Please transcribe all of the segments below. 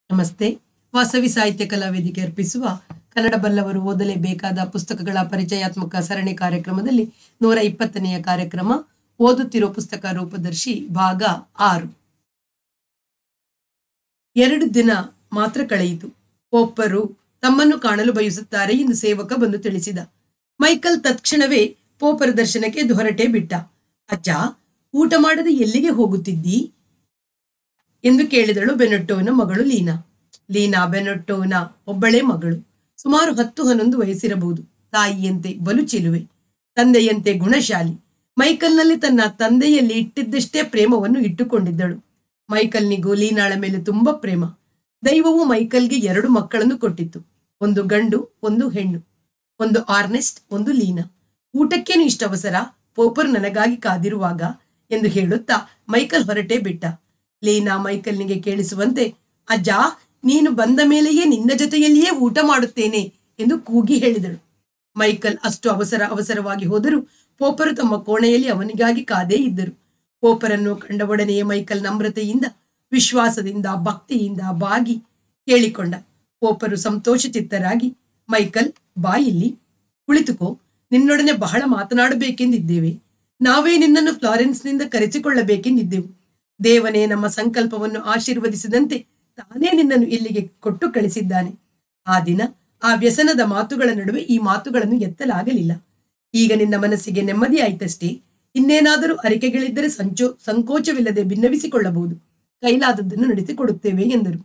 ನಮಸ್ತೆ ವಾಸವಿ ಸಾಹಿತ್ಯ ಕಲಾ ವೇದಿಕೆ ಅರ್ಪಿಸುವ ಕನ್ನಡ ಬಲ್ಲವರು ಓದಲೇಬೇಕಾದ ಪುಸ್ತಕಗಳ ಪರಿಚಯಾತ್ಮಕ ಸರಣಿ ಕಾರ್ಯಕ್ರಮದಲ್ಲಿ ನೂರ ಇಪ್ಪತ್ತನೆಯ ಕಾರ್ಯಕ್ರಮ ಓದುತ್ತಿರೋ ಪುಸ್ತಕ ರೂಪದರ್ಶಿ ಭಾಗ ಆರು ಎರಡು ದಿನ ಮಾತ್ರ ಕಳೆಯಿತು ಪೋಪ್ಪರು ತಮ್ಮನ್ನು ಕಾಣಲು ಬಯಸುತ್ತಾರೆ ಎಂದು ಸೇವಕ ಬಂದು ತಿಳಿಸಿದ ಮೈಕಲ್ ತತ್ಕ್ಷಣವೇ ಪೋಪರ ದರ್ಶನಕ್ಕೆ ಎದ್ದು ಹೊರಟೇ ಬಿಟ್ಟ ಅಜ್ಜ ಊಟ ಮಾಡದೆ ಎಲ್ಲಿಗೆ ಹೋಗುತ್ತಿದ್ದೀ ಎಂದು ಕೇಳಿದಳು ಬೆನೊಟ್ಟೋವನ ಮಗಳು ಲೀನಾ ಲೀನಾ ಬೆನೊಟ್ಟೋವನ ಒಬ್ಬಳೇ ಮಗಳು ಸುಮಾರು ಹತ್ತು ಹನ್ನೊಂದು ವಯಸ್ಸಿರಬಹುದು ತಾಯಿಯಂತೆ ಬಲು ಚಿಲುವೆ ತಂದೆಯಂತೆ ಗುಣಶಾಲಿ ಮೈಕಲ್ನಲ್ಲಿ ತನ್ನ ತಂದೆಯಲ್ಲಿ ಇಟ್ಟಿದ್ದಷ್ಟೇ ಪ್ರೇಮವನ್ನು ಇಟ್ಟುಕೊಂಡಿದ್ದಳು ಮೈಕಲ್ನಿಗೂ ಲೀನಾಳ ಮೇಲೆ ತುಂಬಾ ಪ್ರೇಮ ದೈವವು ಮೈಕಲ್ಗೆ ಎರಡು ಮಕ್ಕಳನ್ನು ಕೊಟ್ಟಿತ್ತು ಒಂದು ಗಂಡು ಒಂದು ಹೆಣ್ಣು ಒಂದು ಆರ್ನೆಸ್ಟ್ ಒಂದು ಲೀನಾ ಊಟಕ್ಕೇನು ಇಷ್ಟ ಅವಸರ ಪೋಪರ್ ನನಗಾಗಿ ಕಾದಿರುವಾಗ ಎಂದು ಹೇಳುತ್ತಾ ಮೈಕಲ್ ಹೊರಟೇ ಬಿಟ್ಟ ಲೀನಾ ಮೈಕಲ್ನಿಗೆ ಕೇಳಿಸುವಂತೆ ಅಜ್ಜ ನೀನು ಬಂದ ಮೇಲೆಯೇ ನಿನ್ನ ಜೊತೆಯಲ್ಲಿಯೇ ಊಟ ಮಾಡುತ್ತೇನೆ ಎಂದು ಕೂಗಿ ಹೇಳಿದಳು ಮೈಕಲ್ ಅಷ್ಟು ಅವಸರ ಅವಸರವಾಗಿ ಹೋದರೂ ಪೋಪರು ತಮ್ಮ ಕೋಣೆಯಲ್ಲಿ ಅವನಿಗಾಗಿ ಕಾದೇ ಇದ್ದರು ಪೋಪರನ್ನು ಕಂಡ ಒಡನೆಯೇ ಮೈಕಲ್ ನಮ್ರತೆಯಿಂದ ವಿಶ್ವಾಸದಿಂದ ಭಕ್ತಿಯಿಂದ ಬಾಗಿ ಕೇಳಿಕೊಂಡ ಪೋಪರು ಸಂತೋಷಚಿತ್ತರಾಗಿ ಮೈಕಲ್ ಬಾಯಿಲ್ಲಿ ಕುಳಿತುಕೋ ನಿನ್ನೊಡನೆ ಬಹಳ ಮಾತನಾಡಬೇಕೆಂದಿದ್ದೇವೆ ನಾವೇ ನಿನ್ನನ್ನು ಫ್ಲಾರೆನ್ಸ್ನಿಂದ ಕರೆಸಿಕೊಳ್ಳಬೇಕೆಂದಿದ್ದೆವು ದೇವನೇ ನಮ್ಮ ಸಂಕಲ್ಪವನ್ನು ಆಶೀರ್ವದಿಸಿದಂತೆ ತಾನೇ ನಿನ್ನನ್ನು ಇಲ್ಲಿಗೆ ಕೊಟ್ಟು ಕಳಿಸಿದ್ದಾನೆ ಆ ದಿನ ಆ ವ್ಯಸನದ ಮಾತುಗಳ ನಡುವೆ ಈ ಮಾತುಗಳನ್ನು ಎತ್ತಲಾಗಲಿಲ್ಲ ಈಗ ನಿನ್ನ ಮನಸ್ಸಿಗೆ ನೆಮ್ಮದಿ ಆಯ್ತಷ್ಟೇ ಇನ್ನೇನಾದರೂ ಅರಿಕೆಗಳಿದ್ದರೆ ಸಂಚೋ ಸಂಕೋಚವಿಲ್ಲದೆ ಭಿನ್ನವಿಸಿಕೊಳ್ಳಬಹುದು ಕೈಲಾದದ್ದನ್ನು ನಡೆಸಿಕೊಡುತ್ತೇವೆ ಎಂದರು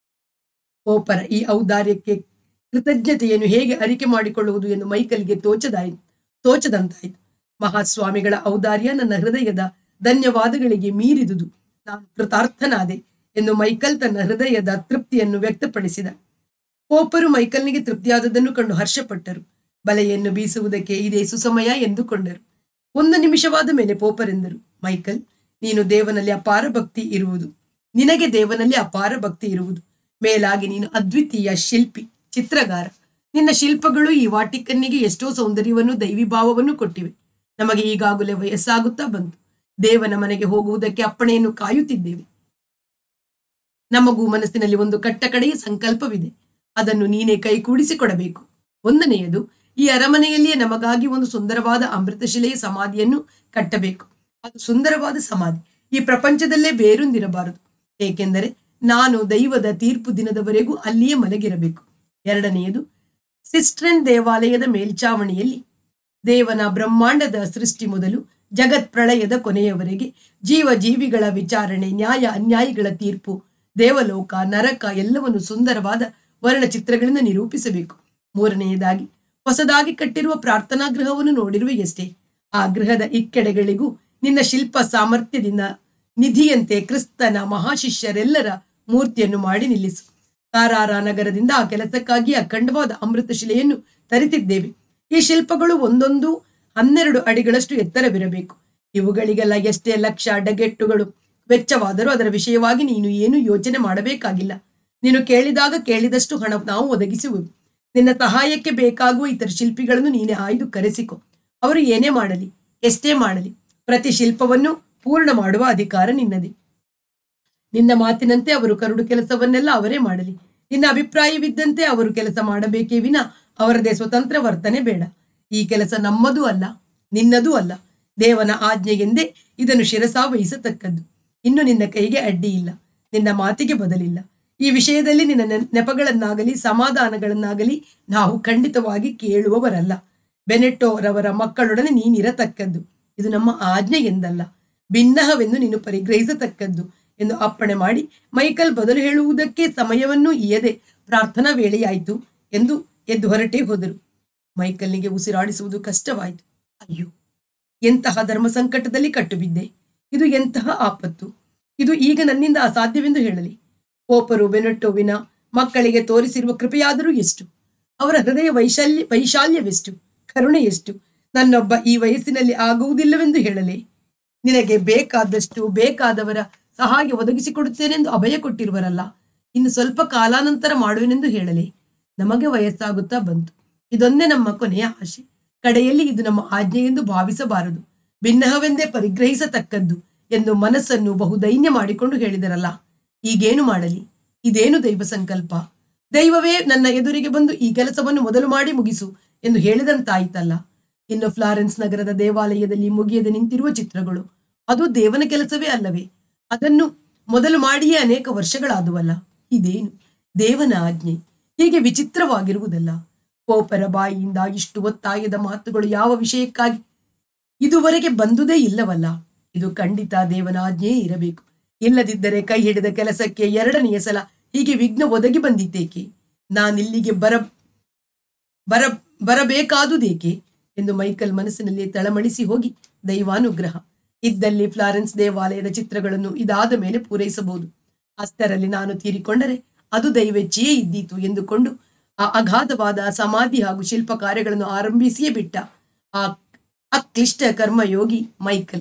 ಪೋಪರ ಈ ಔದಾರ್ಯಕ್ಕೆ ಕೃತಜ್ಞತೆಯನ್ನು ಹೇಗೆ ಅರಿಕೆ ಮಾಡಿಕೊಳ್ಳುವುದು ಎಂದು ಮೈಕಲ್ಗೆ ತೋಚದಾಯಿತು ತೋಚದಂತಾಯಿತು ಮಹಾಸ್ವಾಮಿಗಳ ಔದಾರ್ಯ ನನ್ನ ಹೃದಯದ ಧನ್ಯವಾದಗಳಿಗೆ ಮೀರಿದುದು ನಾನು ಕೃತಾರ್ಥನಾದೆ ಎಂದು ಮೈಕಲ್ ತನ್ನ ಹೃದಯದ ತೃಪ್ತಿಯನ್ನು ವ್ಯಕ್ತಪಡಿಸಿದ ಪೋಪರು ಮೈಕಲ್ನಿಗೆ ತೃಪ್ತಿಯಾದದನ್ನು ಕಂಡು ಹರ್ಷಪಟ್ಟರು ಬಲೆಯನ್ನು ಬೀಸುವುದಕ್ಕೆ ಇದೇ ಸುಸಮಯ ಎಂದುಕೊಂಡರು ಒಂದು ನಿಮಿಷವಾದ ಮೇಲೆ ಪೋಪರೆಂದರು ಮೈಕಲ್ ನೀನು ದೇವನಲ್ಲಿ ಅಪಾರ ಭಕ್ತಿ ಇರುವುದು ನಿನಗೆ ದೇವನಲ್ಲಿ ಅಪಾರ ಭಕ್ತಿ ಇರುವುದು ಮೇಲಾಗಿ ನೀನು ಅದ್ವಿತೀಯ ಶಿಲ್ಪಿ ಚಿತ್ರಗಾರ ನಿನ್ನ ಶಿಲ್ಪಗಳು ಈ ವಾಟಿಕನ್ನಿಗೆ ಎಷ್ಟೋ ಸೌಂದರ್ಯವನ್ನು ದೈವಿ ಭಾವವನ್ನು ಕೊಟ್ಟಿವೆ ನಮಗೆ ಈಗಾಗಲೇ ವಯಸ್ಸಾಗುತ್ತಾ ಬಂತು ದೇವನ ಮನೆಗೆ ಹೋಗುವುದಕ್ಕೆ ಅಪ್ಪಣೆಯನ್ನು ಕಾಯುತ್ತಿದ್ದೇವೆ ನಮಗೂ ಮನಸ್ಸಿನಲ್ಲಿ ಒಂದು ಕಟ್ಟಕಡೆಯ ಸಂಕಲ್ಪವಿದೆ ಅದನ್ನು ನೀನೇ ಕೈಗೂಡಿಸಿಕೊಡಬೇಕು ಒಂದನೆಯದು ಈ ಅರಮನೆಯಲ್ಲಿಯೇ ನಮಗಾಗಿ ಒಂದು ಸುಂದರವಾದ ಅಮೃತಶಿಲೆಯ ಸಮಾಧಿಯನ್ನು ಕಟ್ಟಬೇಕು ಅದು ಸುಂದರವಾದ ಸಮಾಧಿ ಈ ಪ್ರಪಂಚದಲ್ಲೇ ಬೇರೊಂದಿರಬಾರದು ಏಕೆಂದರೆ ನಾನು ದೈವದ ತೀರ್ಪು ದಿನದವರೆಗೂ ಅಲ್ಲಿಯೇ ಮಲಗಿರಬೇಕು ಎರಡನೆಯದು ಸಿಸ್ಟ್ರನ್ ದೇವಾಲಯದ ಮೇಲ್ಚಾವಣಿಯಲ್ಲಿ ದೇವನ ಬ್ರಹ್ಮಾಂಡದ ಸೃಷ್ಟಿ ಮೊದಲು ಜಗತ್ ಪ್ರಳಯದ ಕೊನೆಯವರೆಗೆ ಜೀವ ಜೀವಿಗಳ ವಿಚಾರಣೆ ನ್ಯಾಯ ಅನ್ಯಾಯಗಳ ತೀರ್ಪು ದೇವಲೋಕ ನರಕ ಎಲ್ಲವನ್ನು ಸುಂದರವಾದ ವರ್ಣಚಿತ್ರಗಳಿಂದ ನಿರೂಪಿಸಬೇಕು ಮೂರನೆಯದಾಗಿ ಹೊಸದಾಗಿ ಕಟ್ಟಿರುವ ಪ್ರಾರ್ಥನಾ ಗೃಹವನ್ನು ನೋಡಿರುವೆಯಷ್ಟೇ ಆ ಗೃಹದ ಇಕ್ಕೆಡೆಗಳಿಗೂ ನಿನ್ನ ಶಿಲ್ಪ ಸಾಮರ್ಥ್ಯದಿಂದ ನಿಧಿಯಂತೆ ಕ್ರಿಸ್ತನ ಮಹಾಶಿಷ್ಯರೆಲ್ಲರ ಮೂರ್ತಿಯನ್ನು ಮಾಡಿ ನಿಲ್ಲಿಸು ಕಾರಾರ ನಗರದಿಂದ ಆ ಕೆಲಸಕ್ಕಾಗಿ ಅಖಂಡವಾದ ಅಮೃತ ಶಿಲೆಯನ್ನು ತರಿಸಿದ್ದೇವೆ ಈ ಶಿಲ್ಪಗಳು ಒಂದೊಂದು ಹನ್ನೆರಡು ಅಡಿಗಳಷ್ಟು ಎತ್ತರವಿರಬೇಕು ಇವುಗಳಿಗೆಲ್ಲ ಎಷ್ಟೇ ಲಕ್ಷ ಅಡ್ಡಗೆಟ್ಟುಗಳು ವೆಚ್ಚವಾದರೂ ಅದರ ವಿಷಯವಾಗಿ ನೀನು ಏನು ಯೋಚನೆ ಮಾಡಬೇಕಾಗಿಲ್ಲ ನೀನು ಕೇಳಿದಾಗ ಕೇಳಿದಷ್ಟು ಹಣ ನಾವು ಒದಗಿಸುವೆವು ನಿನ್ನ ಸಹಾಯಕ್ಕೆ ಬೇಕಾಗುವ ಇತರ ಶಿಲ್ಪಿಗಳನ್ನು ನೀನೇ ಆಯ್ದು ಕರೆಸಿಕೊ ಅವರು ಏನೇ ಮಾಡಲಿ ಎಷ್ಟೇ ಮಾಡಲಿ ಪ್ರತಿ ಶಿಲ್ಪವನ್ನು ಪೂರ್ಣ ಮಾಡುವ ಅಧಿಕಾರ ನಿನ್ನದೇ ನಿನ್ನ ಮಾತಿನಂತೆ ಅವರು ಕರುಡು ಕೆಲಸವನ್ನೆಲ್ಲ ಅವರೇ ಮಾಡಲಿ ನಿನ್ನ ಅಭಿಪ್ರಾಯವಿದ್ದಂತೆ ಅವರು ಕೆಲಸ ಮಾಡಬೇಕೇ ವಿನ ಅವರದೇ ಸ್ವತಂತ್ರ ವರ್ತನೆ ಬೇಡ ಈ ಕೆಲಸ ನಮ್ಮದೂ ಅಲ್ಲ ನಿನ್ನದೂ ಅಲ್ಲ ದೇವನ ಆಜ್ಞೆಗೆಂದೇ ಇದನ್ನು ಶಿರಸಾ ವಹಿಸತಕ್ಕದ್ದು ಇನ್ನು ನಿನ್ನ ಕೈಗೆ ಅಡ್ಡಿ ಇಲ್ಲ ನಿನ್ನ ಮಾತಿಗೆ ಬದಲಿಲ್ಲ ಈ ವಿಷಯದಲ್ಲಿ ನಿನ್ನ ನೆ- ನೆಪಗಳನ್ನಾಗಲಿ ಸಮಾಧಾನಗಳನ್ನಾಗಲಿ ನಾವು ಖಂಡಿತವಾಗಿ ಕೇಳುವವರಲ್ಲ ಬೆನೆಟ್ಟೋರವರ ಮಕ್ಕಳೊಡನೆ ನೀನಿರತಕ್ಕದ್ದು ಇದು ನಮ್ಮ ಆಜ್ಞೆ ಎಂದಲ್ಲ ಭಿನ್ನಹವೆಂದು ನೀನು ಪರಿಗ್ರಹಿಸತಕ್ಕದ್ದು ಎಂದು ಅಪ್ಪಣೆ ಮಾಡಿ ಮೈಕಲ್ ಬದಲು ಹೇಳುವುದಕ್ಕೆ ಸಮಯವನ್ನು ಇಯದೆ ಪ್ರಾರ್ಥನಾ ವೇಳೆಯಾಯಿತು ಎಂದು ಎದ್ದು ಹೊರಟೇ ಹೋದರು ಮೈಕಲ್ನಿಗೆ ಉಸಿರಾಡಿಸುವುದು ಕಷ್ಟವಾಯಿತು ಅಯ್ಯೋ ಎಂತಹ ಧರ್ಮ ಸಂಕಟದಲ್ಲಿ ಕಟ್ಟುಬಿದ್ದೆ ಇದು ಎಂತಹ ಆಪತ್ತು ಇದು ಈಗ ನನ್ನಿಂದ ಅಸಾಧ್ಯವೆಂದು ಹೇಳಲಿ ಪೋಪರು ಬೆನೊಟ್ಟೋವಿನ ಮಕ್ಕಳಿಗೆ ತೋರಿಸಿರುವ ಕೃಪೆಯಾದರೂ ಎಷ್ಟು ಅವರ ಹೃದಯ ವೈಶಾಲ್ಯ ವೈಶಾಲ್ಯವೆಷ್ಟು ಕರುಣೆ ಎಷ್ಟು ನನ್ನೊಬ್ಬ ಈ ವಯಸ್ಸಿನಲ್ಲಿ ಆಗುವುದಿಲ್ಲವೆಂದು ಹೇಳಲೇ ನಿನಗೆ ಬೇಕಾದಷ್ಟು ಬೇಕಾದವರ ಸಹಾಯ ಒದಗಿಸಿಕೊಡುತ್ತೇನೆಂದು ಅಭಯ ಕೊಟ್ಟಿರುವರಲ್ಲ ಇನ್ನು ಸ್ವಲ್ಪ ಕಾಲಾನಂತರ ಮಾಡುವೆನೆಂದು ಹೇಳಲೇ ನಮಗೆ ವಯಸ್ಸಾಗುತ್ತಾ ಬಂತು ಇದೊಂದೇ ನಮ್ಮ ಕೊನೆಯ ಆಶೆ ಕಡೆಯಲ್ಲಿ ಇದು ನಮ್ಮ ಆಜ್ಞೆ ಎಂದು ಭಾವಿಸಬಾರದು ಭಿನ್ನಹವೆಂದೇ ಪರಿಗ್ರಹಿಸತಕ್ಕದ್ದು ಎಂದು ಮನಸ್ಸನ್ನು ಬಹುದೈನ್ಯ ಮಾಡಿಕೊಂಡು ಹೇಳಿದರಲ್ಲ ಈಗೇನು ಮಾಡಲಿ ಇದೇನು ದೈವ ಸಂಕಲ್ಪ ದೈವವೇ ನನ್ನ ಎದುರಿಗೆ ಬಂದು ಈ ಕೆಲಸವನ್ನು ಮೊದಲು ಮಾಡಿ ಮುಗಿಸು ಎಂದು ಹೇಳಿದಂತಾಯಿತಲ್ಲ ಇನ್ನು ಫ್ಲಾರೆನ್ಸ್ ನಗರದ ದೇವಾಲಯದಲ್ಲಿ ಮುಗಿಯದೆ ನಿಂತಿರುವ ಚಿತ್ರಗಳು ಅದು ದೇವನ ಕೆಲಸವೇ ಅಲ್ಲವೇ ಅದನ್ನು ಮೊದಲು ಮಾಡಿಯೇ ಅನೇಕ ವರ್ಷಗಳಾದುವಲ್ಲ ಇದೇನು ದೇವನ ಆಜ್ಞೆ ಹೀಗೆ ವಿಚಿತ್ರವಾಗಿರುವುದಲ್ಲ ಪೋಪರ ಬಾಯಿಯಿಂದ ಇಷ್ಟು ಒತ್ತಾಯದ ಮಾತುಗಳು ಯಾವ ವಿಷಯಕ್ಕಾಗಿ ಇದುವರೆಗೆ ಬಂದುದೇ ಇಲ್ಲವಲ್ಲ ಇದು ಖಂಡಿತ ದೇವನ ಆಜ್ಞೆಯೇ ಇರಬೇಕು ಇಲ್ಲದಿದ್ದರೆ ಕೈ ಹಿಡಿದ ಕೆಲಸಕ್ಕೆ ಎರಡನೆಯ ಸಲ ಹೀಗೆ ವಿಘ್ನ ಒದಗಿ ಬಂದಿದ್ದೇಕೆ ನಾನಿಲ್ಲಿಗೆ ಬರ ಬರ ಬರಬೇಕಾದುದೇಕೆ ಎಂದು ಮೈಕಲ್ ಮನಸ್ಸಿನಲ್ಲಿ ತಳಮಳಿಸಿ ಹೋಗಿ ದೈವಾನುಗ್ರಹ ಇದ್ದಲ್ಲಿ ಫ್ಲಾರೆನ್ಸ್ ದೇವಾಲಯದ ಚಿತ್ರಗಳನ್ನು ಇದಾದ ಮೇಲೆ ಪೂರೈಸಬಹುದು ಅಷ್ಟರಲ್ಲಿ ನಾನು ತೀರಿಕೊಂಡರೆ ಅದು ದೈವೇಚ್ಛೆಯೇ ಇದ್ದೀತು ಎಂದುಕೊಂಡು ಆ ಅಗಾಧವಾದ ಸಮಾಧಿ ಹಾಗೂ ಶಿಲ್ಪ ಕಾರ್ಯಗಳನ್ನು ಆರಂಭಿಸಿಯೇ ಬಿಟ್ಟ ಆ ಅಕ್ಲಿಷ್ಟ ಕರ್ಮಯೋಗಿ ಮೈಕಲ್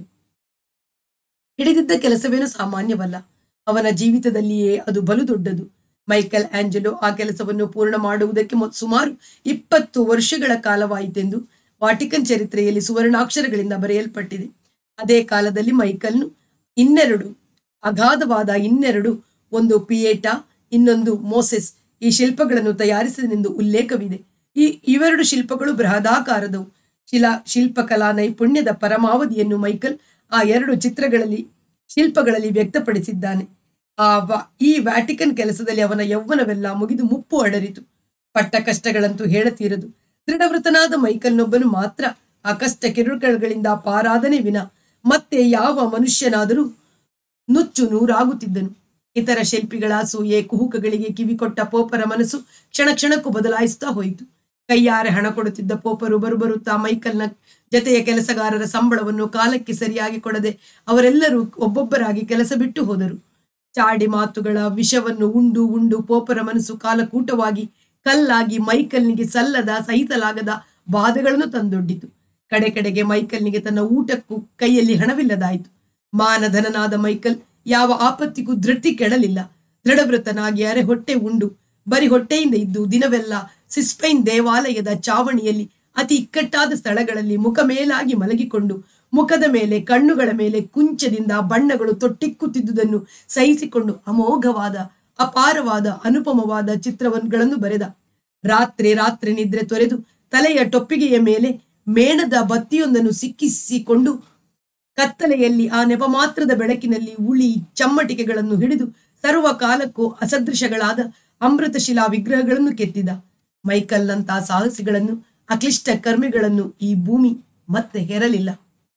ಹಿಡಿದಿದ್ದ ಕೆಲಸವೇನು ಸಾಮಾನ್ಯವಲ್ಲ ಅವನ ಜೀವಿತದಲ್ಲಿಯೇ ಅದು ಬಲು ದೊಡ್ಡದು ಮೈಕಲ್ ಆಂಜಲೋ ಆ ಕೆಲಸವನ್ನು ಪೂರ್ಣ ಮಾಡುವುದಕ್ಕೆ ಮೊದ್- ಸುಮಾರು ಇಪ್ಪತ್ತು ವರ್ಷಗಳ ಕಾಲವಾಯಿತೆಂದು ವಾಟಿಕನ್ ಚರಿತ್ರೆಯಲ್ಲಿ ಸುವರ್ಣಾಕ್ಷರಗಳಿಂದ ಬರೆಯಲ್ಪಟ್ಟಿದೆ ಅದೇ ಕಾಲದಲ್ಲಿ ಮೈಕಲ್ನು ಇನ್ನೆರಡು ಅಗಾಧವಾದ ಇನ್ನೆರಡು ಒಂದು ಪಿಯೇಟಾ ಇನ್ನೊಂದು ಮೋಸೆಸ್ ಈ ಶಿಲ್ಪಗಳನ್ನು ತಯಾರಿಸಿದನೆಂದು ಉಲ್ಲೇಖವಿದೆ ಈ ಇವೆರಡು ಶಿಲ್ಪಗಳು ಬೃಹದಾಕಾರದವು ಶಿಲಾ ಶಿಲ್ಪಕಲಾ ನೈಪುಣ್ಯದ ಪರಮಾವಧಿಯನ್ನು ಮೈಕಲ್ ಆ ಎರಡು ಚಿತ್ರಗಳಲ್ಲಿ ಶಿಲ್ಪಗಳಲ್ಲಿ ವ್ಯಕ್ತಪಡಿಸಿದ್ದಾನೆ ಆ ವ- ಈ ವ್ಯಾಟಿಕನ್ ಕೆಲಸದಲ್ಲಿ ಅವನ ಯೌವನವೆಲ್ಲ ಮುಗಿದು ಮುಪ್ಪು ಅಡರಿತು ಪಟ್ಟ ಕಷ್ಟಗಳಂತೂ ಹೇಳತೀರದು ದೃಢವೃತನಾದ ಮೈಕಲ್ನೊಬ್ಬನು ಮಾತ್ರ ಆ ಕಷ್ಟ ಕಿರುಕುಳಗಳಿಂದ ಪಾರಾದನೆ ವಿನ ಮತ್ತೆ ಯಾವ ಮನುಷ್ಯನಾದರೂ ನುಚ್ಚು ನೂರಾಗುತ್ತಿದ್ದನು ಇತರ ಶಿಲ್ಪಿಗಳ ಅಸೂಯೆ ಕುಹುಕಗಳಿಗೆ ಕಿವಿಕೊಟ್ಟ ಪೋಪರ ಮನಸ್ಸು ಕ್ಷಣ ಕ್ಷಣಕ್ಕೂ ಬದಲಾಯಿಸುತ್ತಾ ಹೋಯಿತು ಕೈಯಾರೆ ಹಣ ಕೊಡುತ್ತಿದ್ದ ಪೋಪರು ಬರುಬರುತ್ತಾ ಮೈಕಲ್ನ ಜತೆಯ ಕೆಲಸಗಾರರ ಸಂಬಳವನ್ನು ಕಾಲಕ್ಕೆ ಸರಿಯಾಗಿ ಕೊಡದೆ ಅವರೆಲ್ಲರೂ ಒಬ್ಬೊಬ್ಬರಾಗಿ ಕೆಲಸ ಬಿಟ್ಟು ಹೋದರು ಚಾಡಿ ಮಾತುಗಳ ವಿಷವನ್ನು ಉಂಡು ಉಂಡು ಪೋಪರ ಮನಸ್ಸು ಕಾಲಕೂಟವಾಗಿ ಕಲ್ಲಾಗಿ ಮೈಕಲ್ನಿಗೆ ಸಲ್ಲದ ಸಹಿಸಲಾಗದ ಬಾಧೆಗಳನ್ನು ತಂದೊಡ್ಡಿತು ಕಡೆ ಕಡೆಗೆ ಮೈಕಲ್ನಿಗೆ ತನ್ನ ಊಟಕ್ಕೂ ಕೈಯಲ್ಲಿ ಹಣವಿಲ್ಲದಾಯಿತು ಮಾನಧನನಾದ ಮೈಕಲ್ ಯಾವ ಆಪತ್ತಿಗೂ ಧೃತಿ ಕೆಡಲಿಲ್ಲ ದೃಢವೃತನಾಗಿ ಅರೆ ಹೊಟ್ಟೆ ಉಂಡು ಬರಿ ಹೊಟ್ಟೆಯಿಂದ ಇದ್ದು ದಿನವೆಲ್ಲ ಸಿಸ್ಪೈನ್ ದೇವಾಲಯದ ಚಾವಣಿಯಲ್ಲಿ ಅತಿ ಇಕ್ಕಟ್ಟಾದ ಸ್ಥಳಗಳಲ್ಲಿ ಮುಖ ಮೇಲಾಗಿ ಮಲಗಿಕೊಂಡು ಮುಖದ ಮೇಲೆ ಕಣ್ಣುಗಳ ಮೇಲೆ ಕುಂಚದಿಂದ ಬಣ್ಣಗಳು ತೊಟ್ಟಿಕ್ಕುತ್ತಿದ್ದುದನ್ನು ಸಹಿಸಿಕೊಂಡು ಅಮೋಘವಾದ ಅಪಾರವಾದ ಅನುಪಮವಾದ ಚಿತ್ರಗಳನ್ನು ಬರೆದ ರಾತ್ರಿ ರಾತ್ರಿ ನಿದ್ರೆ ತೊರೆದು ತಲೆಯ ಟೊಪ್ಪಿಗೆಯ ಮೇಲೆ ಮೇಣದ ಬತ್ತಿಯೊಂದನ್ನು ಸಿಕ್ಕಿಸಿಕೊಂಡು ಕತ್ತಲೆಯಲ್ಲಿ ಆ ನೆಪ ಮಾತ್ರದ ಬೆಳಕಿನಲ್ಲಿ ಉಳಿ ಚಮ್ಮಟಿಕೆಗಳನ್ನು ಹಿಡಿದು ಸರ್ವ ಕಾಲಕ್ಕೂ ಅಸದೃಶಗಳಾದ ಅಮೃತಶಿಲಾ ವಿಗ್ರಹಗಳನ್ನು ಕೆತ್ತಿದ ಮೈಕಲ್ನಂತ ಸಾಹಸಿಗಳನ್ನು ಅಕ್ಲಿಷ್ಟ ಕರ್ಮಿಗಳನ್ನು ಈ ಭೂಮಿ ಮತ್ತೆ ಹೆರಲಿಲ್ಲ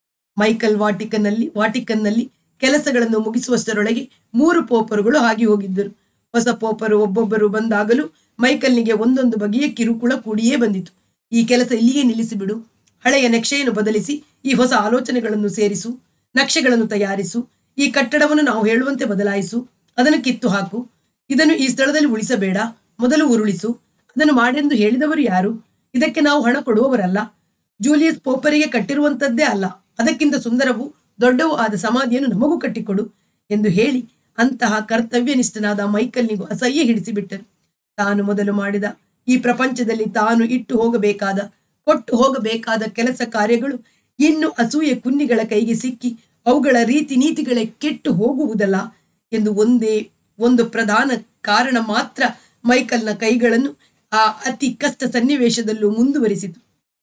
ಮೈಕಲ್ ವಾಟಿಕನ್ನಲ್ಲಿ ವಾಟಿಕನ್ನಲ್ಲಿ ಕೆಲಸಗಳನ್ನು ಮುಗಿಸುವಷ್ಟರೊಳಗೆ ಮೂರು ಪೋಪರುಗಳು ಆಗಿ ಹೋಗಿದ್ದರು ಹೊಸ ಪೋಪರು ಒಬ್ಬೊಬ್ಬರು ಬಂದಾಗಲೂ ಮೈಕಲ್ನಿಗೆ ಒಂದೊಂದು ಬಗೆಯ ಕಿರುಕುಳ ಕೂಡಿಯೇ ಬಂದಿತು ಈ ಕೆಲಸ ಇಲ್ಲಿಯೇ ನಿಲ್ಲಿಸಿಬಿಡು ಹಳೆಯ ನಕ್ಷೆಯನ್ನು ಬದಲಿಸಿ ಈ ಹೊಸ ಆಲೋಚನೆಗಳನ್ನು ಸೇರಿಸು ನಕ್ಷೆಗಳನ್ನು ತಯಾರಿಸು ಈ ಕಟ್ಟಡವನ್ನು ನಾವು ಹೇಳುವಂತೆ ಬದಲಾಯಿಸು ಅದನ್ನು ಕಿತ್ತು ಹಾಕು ಇದನ್ನು ಈ ಸ್ಥಳದಲ್ಲಿ ಉಳಿಸಬೇಡ ಮೊದಲು ಉರುಳಿಸು ಅದನ್ನು ಮಾಡೆಂದು ಹೇಳಿದವರು ಯಾರು ಇದಕ್ಕೆ ನಾವು ಹಣ ಕೊಡುವವರಲ್ಲ ಜೂಲಿಯಸ್ ಪೋಪರಿಗೆ ಕಟ್ಟಿರುವಂತದ್ದೇ ಅಲ್ಲ ಅದಕ್ಕಿಂತ ಸುಂದರವೂ ದೊಡ್ಡವೂ ಆದ ಸಮಾಧಿಯನ್ನು ನಮಗೂ ಕಟ್ಟಿಕೊಡು ಎಂದು ಹೇಳಿ ಅಂತಹ ಕರ್ತವ್ಯನಿಷ್ಠನಾದ ಮೈಕಲ್ನಿಗೂ ಅಸಹ್ಯ ಹಿಡಿಸಿಬಿಟ್ಟರು ತಾನು ಮೊದಲು ಮಾಡಿದ ಈ ಪ್ರಪಂಚದಲ್ಲಿ ತಾನು ಇಟ್ಟು ಹೋಗಬೇಕಾದ ಕೊಟ್ಟು ಹೋಗಬೇಕಾದ ಕೆಲಸ ಕಾರ್ಯಗಳು ಇನ್ನು ಅಸೂಯೆ ಕುನ್ನಿಗಳ ಕೈಗೆ ಸಿಕ್ಕಿ ಅವುಗಳ ರೀತಿ ನೀತಿಗಳೇ ಕೆಟ್ಟು ಹೋಗುವುದಲ್ಲ ಎಂದು ಒಂದೇ ಒಂದು ಪ್ರಧಾನ ಕಾರಣ ಮಾತ್ರ ಮೈಕಲ್ನ ಕೈಗಳನ್ನು ಆ ಅತಿ ಕಷ್ಟ ಸನ್ನಿವೇಶದಲ್ಲೂ ಮುಂದುವರಿಸಿತು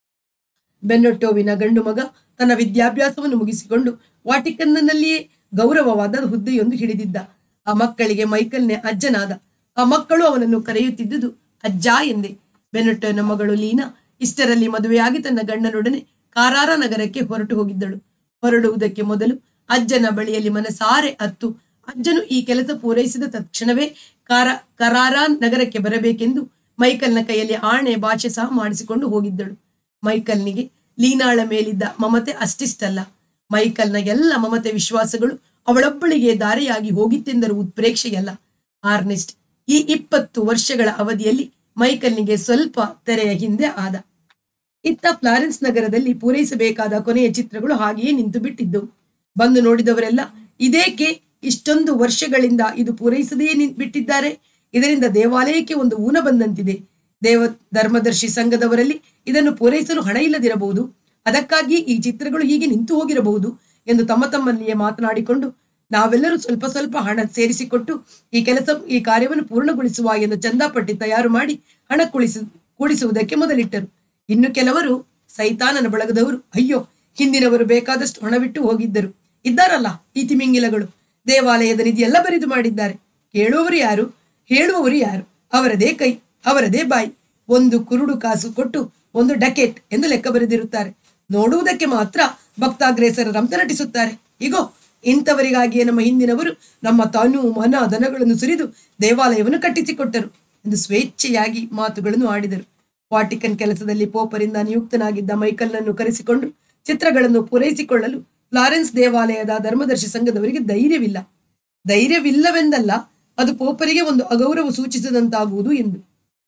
ಬೆನ್ನೊಟ್ಟೋವಿನ ಗಂಡು ಮಗ ತನ್ನ ವಿದ್ಯಾಭ್ಯಾಸವನ್ನು ಮುಗಿಸಿಕೊಂಡು ವಾಟಿಕನ್ನಲ್ಲಿಯೇ ಗೌರವವಾದ ಹುದ್ದೆಯೊಂದು ಹಿಡಿದಿದ್ದ ಆ ಮಕ್ಕಳಿಗೆ ಮೈಕಲ್ನೇ ಅಜ್ಜನಾದ ಆ ಮಕ್ಕಳು ಅವನನ್ನು ಕರೆಯುತ್ತಿದ್ದುದು ಅಜ್ಜ ಎಂದೇ ಬೆನ್ನೊಟ್ಟೋನ ಮಗಳು ಲೀನಾ ಇಷ್ಟರಲ್ಲಿ ಮದುವೆಯಾಗಿ ತನ್ನ ಗಂಡನೊಡನೆ ಕಾರಾರ ನಗರಕ್ಕೆ ಹೊರಟು ಹೋಗಿದ್ದಳು ಹೊರಡುವುದಕ್ಕೆ ಮೊದಲು ಅಜ್ಜನ ಬಳಿಯಲ್ಲಿ ಮನಸಾರೆ ಅತ್ತು ಅಜ್ಜನು ಈ ಕೆಲಸ ಪೂರೈಸಿದ ತಕ್ಷಣವೇ ಕಾರ ಕರಾರ ನಗರಕ್ಕೆ ಬರಬೇಕೆಂದು ಮೈಕಲ್ನ ಕೈಯಲ್ಲಿ ಆಣೆ ಭಾಷೆ ಸಹ ಮಾಡಿಸಿಕೊಂಡು ಹೋಗಿದ್ದಳು ಮೈಕಲ್ನಿಗೆ ಲೀನಾಳ ಮೇಲಿದ್ದ ಮಮತೆ ಅಷ್ಟಿಷ್ಟಲ್ಲ ಮೈಕಲ್ನ ಎಲ್ಲ ಮಮತೆ ವಿಶ್ವಾಸಗಳು ಅವಳೊಬ್ಬಳಿಗೆ ದಾರಿಯಾಗಿ ಹೋಗಿತ್ತೆಂದರೂ ಉತ್ಪ್ರೇಕ್ಷೆಯಲ್ಲ ಆರ್ನೆಸ್ಟ್ ಈ ಇಪ್ಪತ್ತು ವರ್ಷಗಳ ಅವಧಿಯಲ್ಲಿ ಮೈಕಲ್ನಿಗೆ ಸ್ವಲ್ಪ ತೆರೆಯ ಹಿಂದೆ ಆದ ಇತ್ತ ಫ್ಲಾರೆನ್ಸ್ ನಗರದಲ್ಲಿ ಪೂರೈಸಬೇಕಾದ ಕೊನೆಯ ಚಿತ್ರಗಳು ಹಾಗೆಯೇ ನಿಂತು ಬಿಟ್ಟಿದ್ದವು ಬಂದು ನೋಡಿದವರೆಲ್ಲ ಇದೇಕೆ ಇಷ್ಟೊಂದು ವರ್ಷಗಳಿಂದ ಇದು ಪೂರೈಸದೇ ನಿಂತು ಬಿಟ್ಟಿದ್ದಾರೆ ಇದರಿಂದ ದೇವಾಲಯಕ್ಕೆ ಒಂದು ಊನ ಬಂದಂತಿದೆ ದೇವ ಧರ್ಮದರ್ಶಿ ಸಂಘದವರಲ್ಲಿ ಇದನ್ನು ಪೂರೈಸಲು ಹಣ ಇಲ್ಲದಿರಬಹುದು ಅದಕ್ಕಾಗಿ ಈ ಚಿತ್ರಗಳು ಹೀಗೆ ನಿಂತು ಹೋಗಿರಬಹುದು ಎಂದು ತಮ್ಮ ತಮ್ಮಲ್ಲಿಯೇ ಮಾತನಾಡಿಕೊಂಡು ನಾವೆಲ್ಲರೂ ಸ್ವಲ್ಪ ಸ್ವಲ್ಪ ಹಣ ಸೇರಿಸಿಕೊಟ್ಟು ಈ ಕೆಲಸ ಈ ಕಾರ್ಯವನ್ನು ಪೂರ್ಣಗೊಳಿಸುವ ಎಂದು ಚಂದಾಪಟ್ಟಿ ತಯಾರು ಮಾಡಿ ಹಣ ಕುಳಿಸಿ ಕೂಡಿಸುವುದಕ್ಕೆ ಮೊದಲಿಟ್ಟರು ಇನ್ನು ಕೆಲವರು ಸೈತಾನನ ಬಳಗದವರು ಅಯ್ಯೋ ಹಿಂದಿನವರು ಬೇಕಾದಷ್ಟು ಹಣವಿಟ್ಟು ಹೋಗಿದ್ದರು ಇದ್ದಾರಲ್ಲ ಈ ತಿಮಿಂಗಿಲಗಳು ದೇವಾಲಯದ ನಿಧಿಯೆಲ್ಲ ಬರಿದು ಮಾಡಿದ್ದಾರೆ ಕೇಳುವವರು ಯಾರು ಹೇಳುವವರು ಯಾರು ಅವರದೇ ಕೈ ಅವರದೇ ಬಾಯಿ ಒಂದು ಕುರುಡು ಕಾಸು ಕೊಟ್ಟು ಒಂದು ಡಕೆಟ್ ಎಂದು ಲೆಕ್ಕ ಬರೆದಿರುತ್ತಾರೆ ನೋಡುವುದಕ್ಕೆ ಮಾತ್ರ ಭಕ್ತಾಗ್ರೇಸರರಂತೆ ನಟಿಸುತ್ತಾರೆ ಇಗೋ ಇಂಥವರಿಗಾಗಿಯೇ ನಮ್ಮ ಹಿಂದಿನವರು ನಮ್ಮ ತಾನು ಮನ ದನಗಳನ್ನು ಸುರಿದು ದೇವಾಲಯವನ್ನು ಕಟ್ಟಿಸಿಕೊಟ್ಟರು ಎಂದು ಸ್ವೇಚ್ಛೆಯಾಗಿ ಮಾತುಗಳನ್ನು ಆಡಿದರು ವಾಟಿಕನ್ ಕೆಲಸದಲ್ಲಿ ಪೋಪರಿಂದ ನಿಯುಕ್ತನಾಗಿದ್ದ ಮೈಕಲ್ನನ್ನು ಕರೆಸಿಕೊಂಡು ಚಿತ್ರಗಳನ್ನು ಪೂರೈಸಿಕೊಳ್ಳಲು ಫ್ಲಾರೆನ್ಸ್ ದೇವಾಲಯದ ಧರ್ಮದರ್ಶಿ ಸಂಘದವರಿಗೆ ಧೈರ್ಯವಿಲ್ಲ ಧೈರ್ಯವಿಲ್ಲವೆಂದಲ್ಲ ಅದು ಪೋಪರಿಗೆ ಒಂದು ಅಗೌರವ ಸೂಚಿಸದಂತಾಗುವುದು ಎಂದು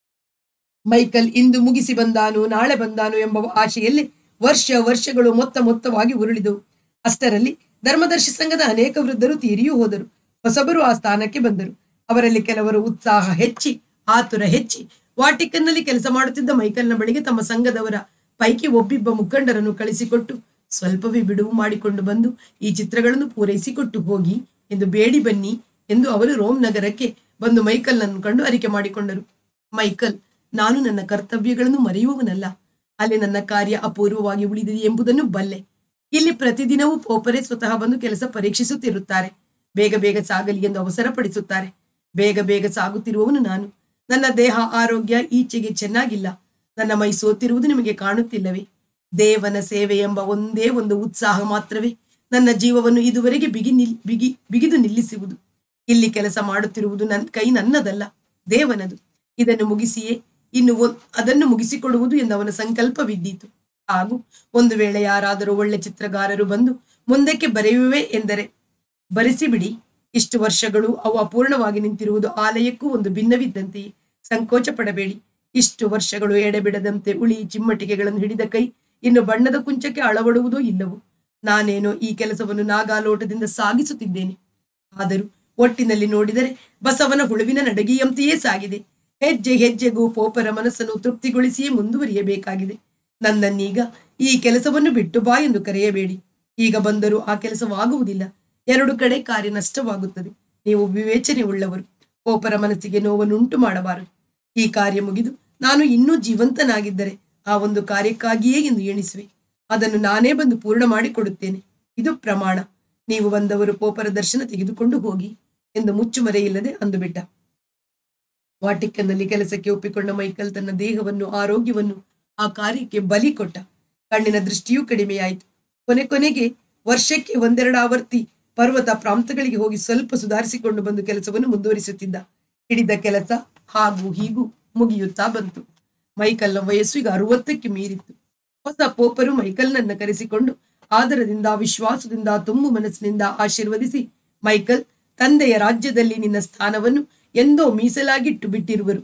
ಮೈಕಲ್ ಇಂದು ಮುಗಿಸಿ ಬಂದಾನು ನಾಳೆ ಬಂದಾನು ಎಂಬ ಆಶೆಯಲ್ಲಿ ವರ್ಷ ವರ್ಷಗಳು ಮೊತ್ತ ಮೊತ್ತವಾಗಿ ಉರುಳಿದವು ಅಷ್ಟರಲ್ಲಿ ಧರ್ಮದರ್ಶಿ ಸಂಘದ ಅನೇಕ ವೃದ್ಧರು ತೀರಿಯೂ ಹೋದರು ಹೊಸಬರು ಆ ಸ್ಥಾನಕ್ಕೆ ಬಂದರು ಅವರಲ್ಲಿ ಕೆಲವರು ಉತ್ಸಾಹ ಹೆಚ್ಚಿ ಆತುರ ಹೆಚ್ಚಿ ವಾಟಿಕನ್ನಲ್ಲಿ ಕೆಲಸ ಮಾಡುತ್ತಿದ್ದ ಮೈಕಲ್ನ ಬಳಿಗೆ ತಮ್ಮ ಸಂಘದವರ ಪೈಕಿ ಒಬ್ಬಿಬ್ಬ ಮುಖಂಡರನ್ನು ಕಳಿಸಿಕೊಟ್ಟು ಸ್ವಲ್ಪವೇ ಬಿಡುವು ಮಾಡಿಕೊಂಡು ಬಂದು ಈ ಚಿತ್ರಗಳನ್ನು ಪೂರೈಸಿಕೊಟ್ಟು ಹೋಗಿ ಎಂದು ಬೇಡಿ ಬನ್ನಿ ಎಂದು ಅವರು ರೋಮ್ ನಗರಕ್ಕೆ ಬಂದು ಮೈಕಲ್ನನ್ನು ಕಂಡು ಅರಿಕೆ ಮಾಡಿಕೊಂಡರು ಮೈಕಲ್ ನಾನು ನನ್ನ ಕರ್ತವ್ಯಗಳನ್ನು ಮರೆಯುವವನಲ್ಲ ಅಲ್ಲಿ ನನ್ನ ಕಾರ್ಯ ಅಪೂರ್ವವಾಗಿ ಉಳಿದಿದೆ ಎಂಬುದನ್ನು ಬಲ್ಲೆ ಇಲ್ಲಿ ಪ್ರತಿದಿನವೂ ಪೋಪರೆ ಸ್ವತಃ ಬಂದು ಕೆಲಸ ಪರೀಕ್ಷಿಸುತ್ತಿರುತ್ತಾರೆ ಬೇಗ ಬೇಗ ಸಾಗಲಿ ಎಂದು ಅವಸರ ಪಡಿಸುತ್ತಾರೆ ಬೇಗ ಬೇಗ ಸಾಗುತ್ತಿರುವವನು ನಾನು ನನ್ನ ದೇಹ ಆರೋಗ್ಯ ಈಚೆಗೆ ಚೆನ್ನಾಗಿಲ್ಲ ನನ್ನ ಮೈ ಸೋತಿರುವುದು ನಿಮಗೆ ಕಾಣುತ್ತಿಲ್ಲವೇ ದೇವನ ಸೇವೆ ಎಂಬ ಒಂದೇ ಒಂದು ಉತ್ಸಾಹ ಮಾತ್ರವೇ ನನ್ನ ಜೀವವನ್ನು ಇದುವರೆಗೆ ಬಿಗಿ ನಿಲ್ ಬಿಗಿ ಬಿಗಿದು ನಿಲ್ಲಿಸುವುದು ಇಲ್ಲಿ ಕೆಲಸ ಮಾಡುತ್ತಿರುವುದು ನನ್ನ ಕೈ ನನ್ನದಲ್ಲ ದೇವನದು ಇದನ್ನು ಮುಗಿಸಿಯೇ ಇನ್ನು ಒ- ಅದನ್ನು ಮುಗಿಸಿಕೊಡುವುದು ಎಂದು ಅವನ ಸಂಕಲ್ಪವಿದ್ದೀತು ಹಾಗೂ ಒಂದು ವೇಳೆ ಯಾರಾದರೂ ಒಳ್ಳೆ ಚಿತ್ರಗಾರರು ಬಂದು ಮುಂದಕ್ಕೆ ಬರೆಯುವೆ ಎಂದರೆ ಬರೆಸಿಬಿಡಿ ಇಷ್ಟು ವರ್ಷಗಳು ಅವು ಅಪೂರ್ಣವಾಗಿ ನಿಂತಿರುವುದು ಆಲಯಕ್ಕೂ ಒಂದು ಭಿನ್ನವಿದ್ದಂತೆಯೇ ಸಂಕೋಚ ಪಡಬೇಡಿ ಇಷ್ಟು ವರ್ಷಗಳು ಎಡೆಬಿಡದಂತೆ ಉಳಿ ಚಿಮ್ಮಟಿಕೆಗಳನ್ನು ಹಿಡಿದ ಕೈ ಇನ್ನು ಬಣ್ಣದ ಕುಂಚಕ್ಕೆ ಅಳವಡುವುದೋ ಇಲ್ಲವೋ ನಾನೇನೋ ಈ ಕೆಲಸವನ್ನು ನಾಗಾಲೋಟದಿಂದ ಸಾಗಿಸುತ್ತಿದ್ದೇನೆ ಆದರೂ ಒಟ್ಟಿನಲ್ಲಿ ನೋಡಿದರೆ ಬಸವನ ಹುಳುವಿನ ನಡಗಿಯಂತೆಯೇ ಸಾಗಿದೆ ಹೆಜ್ಜೆ ಹೆಜ್ಜೆಗೂ ಪೋಪರ ಮನಸ್ಸನ್ನು ತೃಪ್ತಿಗೊಳಿಸಿಯೇ ಮುಂದುವರಿಯಬೇಕಾಗಿದೆ ನನ್ನನ್ನೀಗ ಈ ಕೆಲಸವನ್ನು ಬಿಟ್ಟು ಬಾ ಎಂದು ಕರೆಯಬೇಡಿ ಈಗ ಬಂದರೂ ಆ ಕೆಲಸವಾಗುವುದಿಲ್ಲ ಎರಡು ಕಡೆ ಕಾರ್ಯ ನಷ್ಟವಾಗುತ್ತದೆ ನೀವು ವಿವೇಚನೆ ಉಳ್ಳವರು ಪೋಪರ ಮನಸ್ಸಿಗೆ ನೋವನ್ನುಂಟು ಮಾಡಬಾರದು ಈ ಕಾರ್ಯ ಮುಗಿದು ನಾನು ಇನ್ನೂ ಜೀವಂತನಾಗಿದ್ದರೆ ಆ ಒಂದು ಕಾರ್ಯಕ್ಕಾಗಿಯೇ ಎಂದು ಎಣಿಸುವೆ ಅದನ್ನು ನಾನೇ ಬಂದು ಪೂರ್ಣ ಮಾಡಿಕೊಡುತ್ತೇನೆ ಇದು ಪ್ರಮಾಣ ನೀವು ಬಂದವರು ಪೋಪರ ದರ್ಶನ ತೆಗೆದುಕೊಂಡು ಹೋಗಿ ಎಂದು ಮುಚ್ಚುಮರೆಯಿಲ್ಲದೆ ಅಂದುಬಿಟ್ಟ ವಾಟಿಕನ್ನಲ್ಲಿ ಕೆಲಸಕ್ಕೆ ಒಪ್ಪಿಕೊಂಡ ಮೈಕಲ್ ತನ್ನ ದೇಹವನ್ನು ಆರೋಗ್ಯವನ್ನು ಆ ಕಾರ್ಯಕ್ಕೆ ಬಲಿ ಕೊಟ್ಟ ಕಣ್ಣಿನ ದೃಷ್ಟಿಯೂ ಕಡಿಮೆಯಾಯಿತು ಕೊನೆ ಕೊನೆಗೆ ವರ್ಷಕ್ಕೆ ಒಂದೆರಡು ಆವರ್ತಿ ಪರ್ವತ ಪ್ರಾಂತಗಳಿಗೆ ಹೋಗಿ ಸ್ವಲ್ಪ ಸುಧಾರಿಸಿಕೊಂಡು ಬಂದು ಕೆಲಸವನ್ನು ಮುಂದುವರಿಸುತ್ತಿದ್ದ ಹಿಡಿದ ಕೆಲಸ ಹಾಗೂ ಹೀಗೂ ಮುಗಿಯುತ್ತಾ ಬಂತು ಮೈಕಲ್ನ ವಯಸ್ಸು ಈಗ ಅರವತ್ತಕ್ಕೆ ಮೀರಿತ್ತು ಹೊಸ ಪೋಪರು ಮೈಕಲ್ನನ್ನ ಕರೆಸಿಕೊಂಡು ಆದರದಿಂದ ವಿಶ್ವಾಸದಿಂದ ತುಂಬು ಮನಸ್ಸಿನಿಂದ ಆಶೀರ್ವದಿಸಿ ಮೈಕಲ್ ತಂದೆಯ ರಾಜ್ಯದಲ್ಲಿ ನಿನ್ನ ಸ್ಥಾನವನ್ನು ಎಂದೋ ಮೀಸಲಾಗಿಟ್ಟು ಬಿಟ್ಟಿರುವರು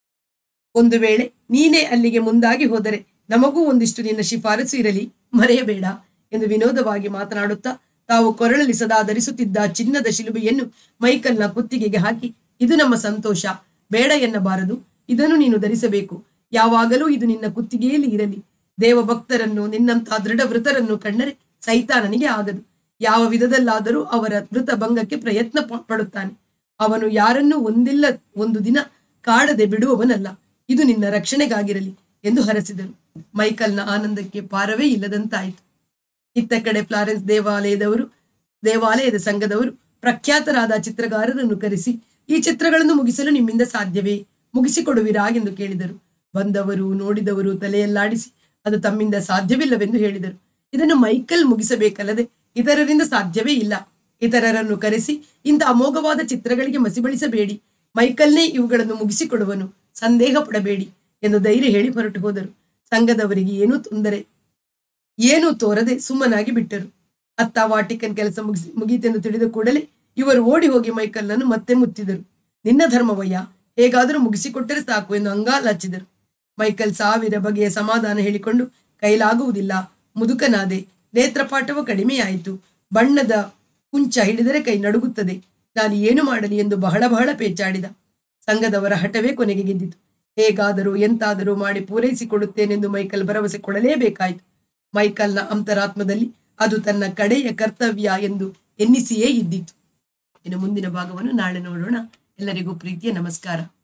ಒಂದು ವೇಳೆ ನೀನೇ ಅಲ್ಲಿಗೆ ಮುಂದಾಗಿ ಹೋದರೆ ನಮಗೂ ಒಂದಿಷ್ಟು ನಿನ್ನ ಶಿಫಾರಸು ಇರಲಿ ಮರೆಯಬೇಡ ಎಂದು ವಿನೋದವಾಗಿ ಮಾತನಾಡುತ್ತಾ ತಾವು ಕೊರಳಲ್ಲಿ ಸದಾ ಧರಿಸುತ್ತಿದ್ದ ಚಿನ್ನದ ಶಿಲುಬೆಯನ್ನು ಮೈಕಲ್ನ ಕುತ್ತಿಗೆಗೆ ಹಾಕಿ ಇದು ನಮ್ಮ ಸಂತೋಷ ಬೇಡ ಎನ್ನಬಾರದು ಇದನ್ನು ನೀನು ಧರಿಸಬೇಕು ಯಾವಾಗಲೂ ಇದು ನಿನ್ನ ಕುತ್ತಿಗೆಯಲ್ಲಿ ಇರಲಿ ದೇವಭಕ್ತರನ್ನು ನಿನ್ನಂತಹ ದೃಢ ವೃತರನ್ನು ಕಂಡರೆ ಸೈತಾನನಿಗೆ ಆಗದು ಯಾವ ವಿಧದಲ್ಲಾದರೂ ಅವರ ವೃತ ಭಂಗಕ್ಕೆ ಪ್ರಯತ್ನ ಪ- ಪಡುತ್ತಾನೆ ಅವನು ಯಾರನ್ನೂ ಒಂದಿಲ್ಲ ಒಂದು ದಿನ ಕಾಡದೆ ಬಿಡುವವನಲ್ಲ ಇದು ನಿನ್ನ ರಕ್ಷಣೆಗಾಗಿರಲಿ ಎಂದು ಹರಸಿದರು ಮೈಕಲ್ನ ಆನಂದಕ್ಕೆ ಪಾರವೇ ಇಲ್ಲದಂತಾಯಿತು ಇತ್ತ ಕಡೆ ಫ್ಲಾರೆನ್ಸ್ ದೇವಾಲಯದವರು ದೇವಾಲಯದ ಸಂಘದವರು ಪ್ರಖ್ಯಾತರಾದ ಚಿತ್ರಗಾರರನ್ನು ಕರೆಸಿ ಈ ಚಿತ್ರಗಳನ್ನು ಮುಗಿಸಲು ನಿಮ್ಮಿಂದ ಸಾಧ್ಯವೇ ಮುಗಿಸಿಕೊಡುವಿರಾ ಎಂದು ಕೇಳಿದರು ಬಂದವರು ನೋಡಿದವರು ತಲೆಯಲ್ಲಾಡಿಸಿ ಅದು ತಮ್ಮಿಂದ ಸಾಧ್ಯವಿಲ್ಲವೆಂದು ಹೇಳಿದರು ಇದನ್ನು ಮೈಕಲ್ ಮುಗಿಸಬೇಕಲ್ಲದೆ ಇತರರಿಂದ ಸಾಧ್ಯವೇ ಇಲ್ಲ ಇತರರನ್ನು ಕರೆಸಿ ಇಂಥ ಅಮೋಘವಾದ ಚಿತ್ರಗಳಿಗೆ ಮಸಿಬಳಿಸಬೇಡಿ ಮೈಕಲ್ನೇ ಇವುಗಳನ್ನು ಮುಗಿಸಿಕೊಡುವನು ಸಂದೇಹ ಪಡಬೇಡಿ ಎಂದು ಧೈರ್ಯ ಹೇಳಿ ಹೊರಟು ಹೋದರು ಸಂಘದವರಿಗೆ ಏನೂ ತೊಂದರೆ ಏನೂ ತೋರದೆ ಸುಮ್ಮನಾಗಿ ಬಿಟ್ಟರು ಅತ್ತ ವಾಟಿಕನ್ ಕೆಲಸ ಮುಗಿಸಿ ಮುಗೀತೆಂದು ತಿಳಿದ ಕೂಡಲೇ ಇವರು ಓಡಿ ಹೋಗಿ ಮೈಕಲ್ನನ್ನು ಮತ್ತೆ ಮುತ್ತಿದರು ನಿನ್ನ ಧರ್ಮವಯ್ಯ ಹೇಗಾದರೂ ಮುಗಿಸಿಕೊಟ್ಟರೆ ಸಾಕು ಎಂದು ಅಂಗಾಲ ಹಚ್ಚಿದರು ಮೈಕಲ್ ಸಾವಿರ ಬಗೆಯ ಸಮಾಧಾನ ಹೇಳಿಕೊಂಡು ಕೈಲಾಗುವುದಿಲ್ಲ ಮುದುಕನಾದೆ ನೇತ್ರಪಾಠವು ಕಡಿಮೆಯಾಯಿತು ಬಣ್ಣದ ಕುಂಚ ಹಿಡಿದರೆ ಕೈ ನಡುಗುತ್ತದೆ ನಾನು ಏನು ಮಾಡಲಿ ಎಂದು ಬಹಳ ಬಹಳ ಪೇಚಾಡಿದ ಸಂಘದವರ ಹಠವೇ ಕೊನೆಗೆ ಗೆದ್ದಿತು ಹೇಗಾದರೂ ಎಂತಾದರೂ ಮಾಡಿ ಪೂರೈಸಿಕೊಡುತ್ತೇನೆಂದು ಮೈಕಲ್ ಭರವಸೆ ಕೊಡಲೇಬೇಕಾಯಿತು ಮೈಕಲ್ನ ಅಂತರಾತ್ಮದಲ್ಲಿ ಅದು ತನ್ನ ಕಡೆಯ ಕರ್ತವ್ಯ ಎಂದು ಎನ್ನಿಸಿಯೇ ಇದ್ದಿತು ಇನ್ನು ಮುಂದಿನ ಭಾಗವನ್ನು ನಾಳೆ ನೋಡೋಣ ಎಲ್ಲರಿಗೂ ಪ್ರೀತಿಯ ನಮಸ್ಕಾರ